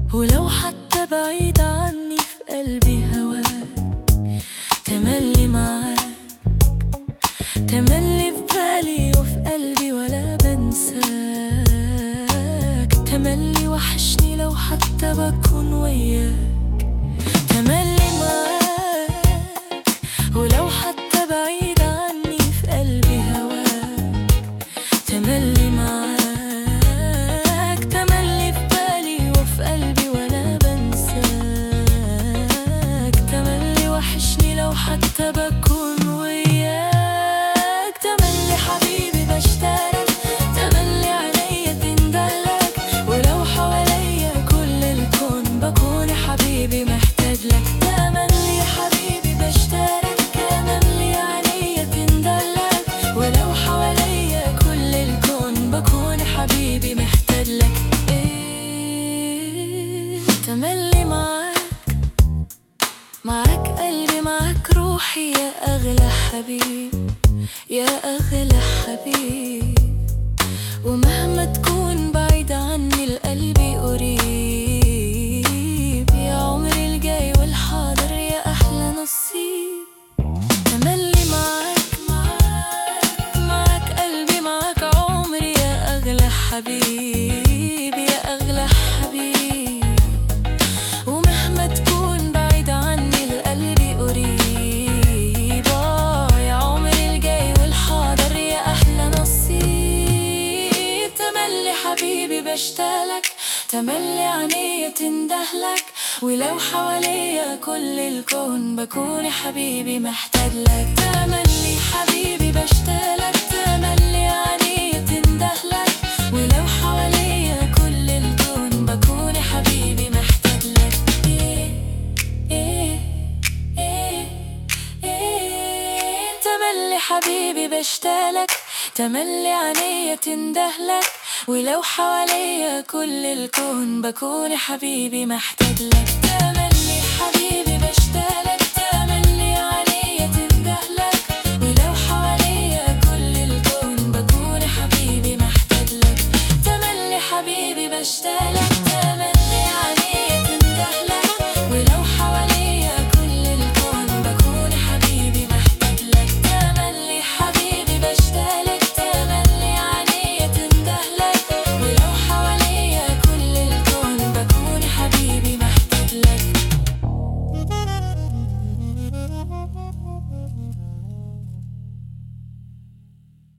ولو حتى بعيد عني في قلبي هواك تملي معاك تملي في بالي وفي قلبي ولا بنساك تملي وحشني لو حتى بكون وياك تملي معاك ولو حتى بعيد عني في قلبي هواك تملي معاك تملي في بالي وفي قلبي ولا بنساك تملي وحشني لو حتى بكون وياك تملي حبيبي بشتاقلك تملي عليا تندلك ولو حواليا كل الكون بكون حبيبي محتاج لك تملي حبيبي بشتاقلك تملي عليا تندلك ولو حواليا كل الكون بكون حبيبي محتاج لك إيه تملي معاك معاك قلبي معاك روحي يا أغلى حبيب يا أغلى حبيب ومهما تكون بعيد عني القلب قريب يا عمري الجاي والحاضر يا أحلى نصيب تملي معاك معاك معاك قلبي معاك عمري يا أغلى حبيب يا أغلى حبيب ومهما تكون بعيد عني القلب قريب آه يا عمري الجاي والحاضر يا أحلى نصيب تملي حبيبي بشتاقلك تملي عينيا تندهلك ولو حواليا كل الكون بكون حبيبي محتاج لك تملي حبيبي بشتاقلك تملي عينيا تندهلك ولو حواليا كل الكون بكون حبيبي محتاج لك إيه إيه إيه إيه تملي حبيبي بشتاقلك تملي عينيا تندهلك ولو حواليا كل الكون بكون حبيبي محتاج لك تملي حبيبي